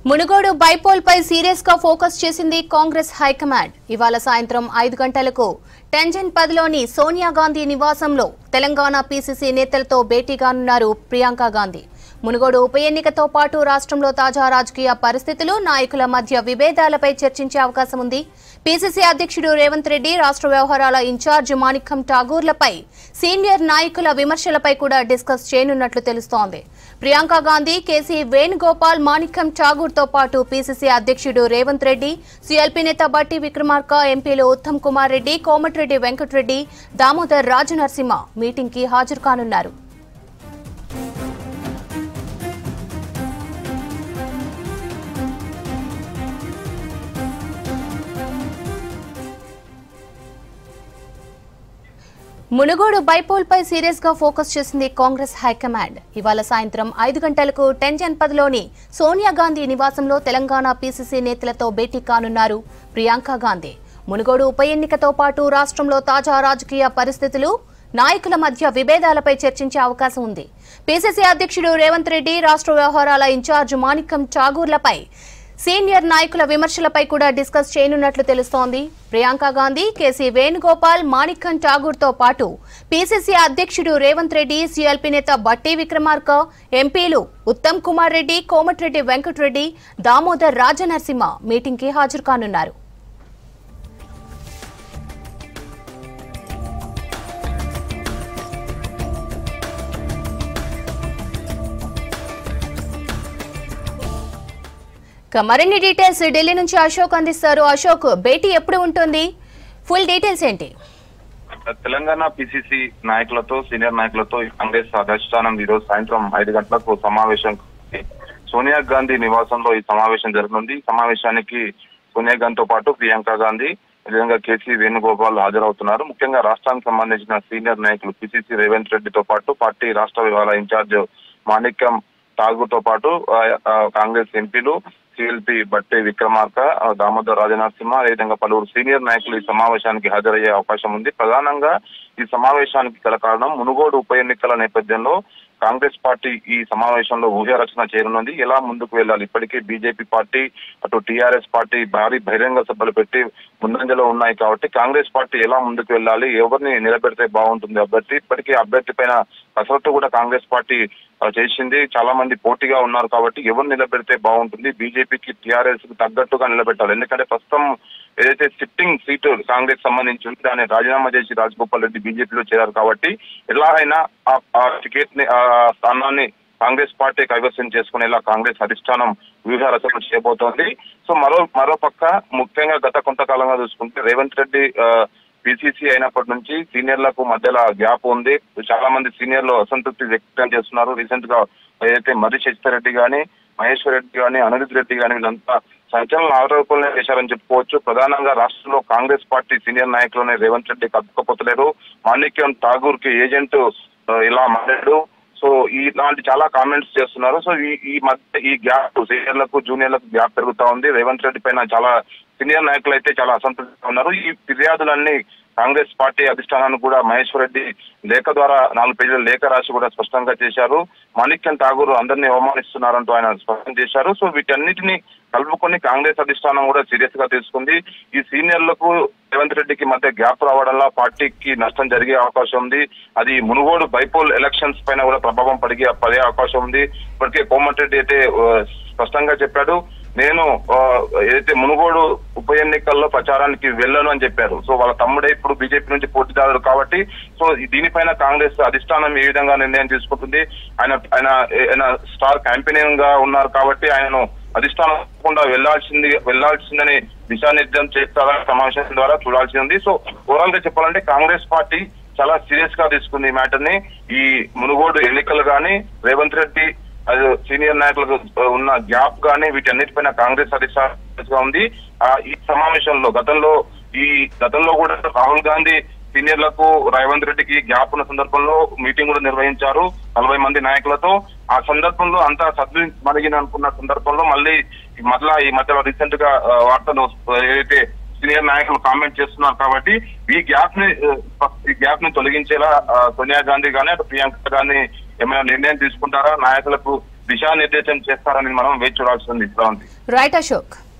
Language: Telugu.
మునుగోడు బైపోల్ పై సీరియస్ గా ఫోకస్ చేసింది కాంగ్రెస్ హైకమాండ్ ఇవాళ సాయంత్రం ఐదు గంటలకు టెంజన్ పదిలోని సోనియా గాంధీ నివాసంలో తెలంగాణ పీసీసీ నేతలతో భేటీగానున్నారు ప్రియాంక గాంధీ మునుగోడు ఉప ఎన్నికతో పాటు రాష్ట్రంలో తాజా రాజకీయ పరిస్థితులు నాయకుల మధ్య విభేదాలపై చర్చించే అవకాశం ఉంది పీసీసీ అధ్యక్షుడు రేవంత్ రెడ్డి రాష్ట్ర వ్యవహారాల ఇన్ఛార్జ్ మాణిక్కం ఠాగూర్లపై సీనియర్ నాయకుల విమర్శలపై కూడా డిస్కస్ చేయనున్నట్లు తెలుస్తోంది ప్రియాంక గాంధీ కేసీ వేణుగోపాల్ మాణిక్కం ఠాగూర్ తో పాటు పీసీసీ అధ్యక్షుడు రేవంత్ రెడ్డి సీఎల్పీ నేత బట్టి విక్రమార్క ఎంపీలు ఉత్తమ్ కుమార్ రెడ్డి కోమటిరెడ్డి వెంకటరెడ్డి దామోదర్ రాజనరసింహ మీటింగ్ కి హాజరు కానున్నారు మునుగోడు బైపోల్ పై సీరియస్ గా ఫోకస్ చేసింది కాంగ్రెస్ హైకమాండ్ ఇవాళ సాయంత్రం ఐదు గంటలకు టెన్షన్ పదిలోని సోనియా గాంధీ నివాసంలో తెలంగాణ పీసీసీ నేతలతో భేటీ కానున్నారు ప్రియాంక గాంధీ మునుగోడు ఉప ఎన్నికతో పాటు రాష్ట్రంలో తాజా రాజకీయ పరిస్థితులు నాయకుల మధ్య విభేదాలపై చర్చించే అవకాశం ఉంది పీసీసీ అధ్యక్షుడు రేవంత్ రెడ్డి రాష్ట్ర వ్యవహారాల ఇన్ఛార్జ్ మాణిక్కం ఠాగూర్లపై సీనియర్ నాయకుల విమర్శలపై కూడా డిస్కస్ చేయనున్నట్లు తెలుస్తోంది ప్రియాంక గాంధీ కేసీ వేణుగోపాల్ మాణిక్కన్ ఠాగూర్ తో పాటు పీసీసీ అధ్యక్షుడు రేవంత్ రెడ్డి సీఎల్పీ నేత బట్టి విక్రమార్క ఎంపీలు ఉత్తమ్ కుమార్ రెడ్డి కోమటిరెడ్డి వెంకటరెడ్డి దామోదర్ రాజనరసింహ మీటింగ్ కి హాజరు కానున్నారు ఇక మరిన్ని డీటెయిల్స్ ఢిల్లీ నుంచి అశోక్ అందిస్తారు అశోక్ భేటీ ఎప్పుడు ఉంటుంది ఫుల్ డీటెయిల్స్ ఏంటి తెలంగాణ పిసిసి నాయకులతో సీనియర్ నాయకులతో కాంగ్రెస్ అధిష్టానం ఈ రోజు సాయంత్రం ఐదు గంటలకు సమావేశం సోనియా గాంధీ నివాసంలో ఈ సమావేశం జరగనుంది ఈ సమావేశానికి సోనియా గాంధీతో పాటు ప్రియాంక గాంధీ విధంగా కేసీ వేణుగోపాల్ హాజరవుతున్నారు ముఖ్యంగా రాష్ట్రానికి సంబంధించిన సీనియర్ నాయకులు పిసిసి రేవంత్ రెడ్డితో పాటు పార్టీ రాష్ట్ర విభాగాల ఇన్ఛార్జ్ మాణిక్యం ఠాగూర్ తో పాటు ఆ, ఆ, కాంగ్రెస్ ఎంపీలు సిఎల్పి బట్టే విక్రమార్క ఆ, దామోదర్ రాజనరసింహ అదేవిధంగా పలువురు సీనియర్ నాయకులు ఈ సమావేశానికి హాజరయ్యే అవకాశం ఉంది ప్రధానంగా ఈ సమావేశానికి గల కారణం మునుగోడు ఉప ఎన్నికల నేపథ్యంలో కాంగ్రెస్ పార్టీ ఈ సమావేశంలో ఊహ రచన చేయనున్నది ఎలా ముందుకు వెళ్ళాలి ఇప్పటికే బీజేపీ పార్టీ అటు టీఆర్ఎస్ పార్టీ భారీ బహిరంగ సభలు పెట్టి ముందంజలో ఉన్నాయి కాబట్టి కాంగ్రెస్ పార్టీ ఎలా ముందుకు వెళ్ళాలి ఎవరిని నిలబెడితే బాగుంటుంది అభ్యర్థి ఇప్పటికే అభ్యర్థి పైన కసరత్తు కూడా కాంగ్రెస్ పార్టీ ఆ, చేసింది చాలా మంది పోటీగా ఉన్నారు కాబట్టి ఎవరు నిలబెడితే బాగుంటుంది బీజేపీకి టీఆర్ఎస్ కి తగ్గట్టుగా నిలబెట్టాలి ఎందుకంటే ప్రస్తుతం ఏదైతే సిట్టింగ్ సీటు కాంగ్రెస్ సంబంధించి ఉంది దాన్ని రాజీనామా చేసి రాజగోపాల్ రెడ్డి బీజేపీలో చేరారు కాబట్టి ఎలా అయినా ఆ- ఆ టికెట్ ని ఆ స్థానాన్ని కాంగ్రెస్ పార్టీ కైవసం చేసుకునేలా కాంగ్రెస్ అధిష్టానం వ్యూహ రచన చేయబోతోంది సో మరో మరో పక్క ముఖ్యంగా గత కొంతకాలంగా చూసుకుంటే రేవంత్ రెడ్డి పిసిసి అయినప్పటి నుంచి సీనియర్లకు మధ్యలో గ్యాప్ ఉంది చాలా మంది సీనియర్లు అసంతృప్తి వ్యక్తం చేస్తున్నారు రీసెంట్ గా ఏదైతే మర్రి శశిధర్ రెడ్డి గాని మహేశ్వర్ రెడ్డి గాని అనిరుద్ రెడ్డి గాని వీళ్ళంతా సంచలన ఆరోపణలు చేశారని చెప్పుకోవచ్చు ప్రధానంగా రాష్ట్రంలో కాంగ్రెస్ పార్టీ సీనియర్ నాయకులనే రేవంత్ రెడ్డి కప్పుకోపోతలేరు మాణిక్యం ఠాగూర్ కి ఏజెంట్ ఆ, ఇలా మారాడు సో ఇలాంటి చాలా కామెంట్స్ చేస్తున్నారు సో ఈ ఈ మధ్య ఈ గ్యాప్ సీనియర్లకు జూనియర్లకు గ్యాప్ పెరుగుతా ఉంది రేవంత్ రెడ్డి పైన చాలా సీనియర్ నాయకులు అయితే చాలా అసంతృప్తిగా ఉన్నారు ఈ ఫిర్యాదులన్నీ కాంగ్రెస్ పార్టీ అధిష్టానాన్ని కూడా మహేశ్వర్ రెడ్డి లేఖ ద్వారా నాలుగు పేజీల లేఖ రాసి కూడా స్పష్టంగా చేశారు మాణిక్యం ఠాగూర్ అందరినీ అవమానిస్తున్నారంటూ ఆయన స్పష్టం చేశారు సో వీటన్నిటిని కలుపుకొని కాంగ్రెస్ అధిష్టానం కూడా సీరియస్ గా తీసుకుంది ఈ సీనియర్లకు రేవంత్ రెడ్డికి మధ్య గ్యాప్ రావడంలో పార్టీకి నష్టం జరిగే అవకాశం ఉంది అది మునుగోడు బైపోల్ ఎలక్షన్స్ పైన కూడా ప్రభావం పడిగే పడే అవకాశం ఉంది ఇప్పటికే కోమటిరెడ్డి అయితే ఆ, స్పష్టంగా చెప్పాడు నేను ఆ, ఏదైతే మునుగోడు ఉప ఎన్నికల్లో ప్రచారానికి వెళ్ళను అని చెప్పారు సో వాళ్ళ తమ్ముడే ఇప్పుడు బీజేపీ నుంచి పోటీదారుడు కాబట్టి సో ఈ- దీనిపైన కాంగ్రెస్ అధిష్టానం ఏ విధంగా నిర్ణయం తీసుకుంటుంది ఆయన ఆయన ఆయన స్టార్ క్యాంపెయినింగ్ గా ఉన్నారు కాబట్టి ఆయనను అధిష్టానం తప్పకుండా వెళ్లాల్సింది వెళ్లాల్సిందని దిశానిర్దేశం చేస్తారా సమావేశం ద్వారా చూడాల్సి ఉంది సో ఓవరాల్ గా చెప్పాలంటే కాంగ్రెస్ పార్టీ చాలా సీరియస్ గా తీసుకుంది ఈ మ్యాటర్ ని ఈ మునుగోడు ఎన్నికలు గాని రేవంత్ రెడ్డి అది సీనియర్ నాయకులకు ఉన్న గ్యాప్ గానీ వీటన్నిటిపైన కాంగ్రెస్ అధిష్టానంగా ఉంది ఆ ఈ సమావేశంలో గతంలో ఈ గతంలో కూడా రాహుల్ గాంధీ సీనియర్లకు రేవంత్ రెడ్డికి గ్యాప్ ఉన్న సందర్భంలో మీటింగ్ కూడా నిర్వహించారు నలభై మంది నాయకులతో ఆ సందర్భంలో అంతా సద్దు మరిగిన అనుకున్న సందర్భంలో మళ్ళీ మళ్ళా ఈ మధ్యలో రీసెంట్ గా ఆ, వార్తలు ఏదైతే సీనియర్ నాయకులు కామెంట్ చేస్తున్నారు కాబట్టి ఈ గ్యాప్ ని ఆ, ఈ గ్యాప్ ని తొలగించేలా ఆ, సోనియా గాంధీ గానీ అటు ప్రియాంక గాంధీ ఏమైనా నిర్ణయం తీసుకుంటారా నాయకులకు దిశానిర్దేశం చేస్తారని మనం వేచి చూడాల్సి ఉంది శ్రావంతి రైట్ అశోక్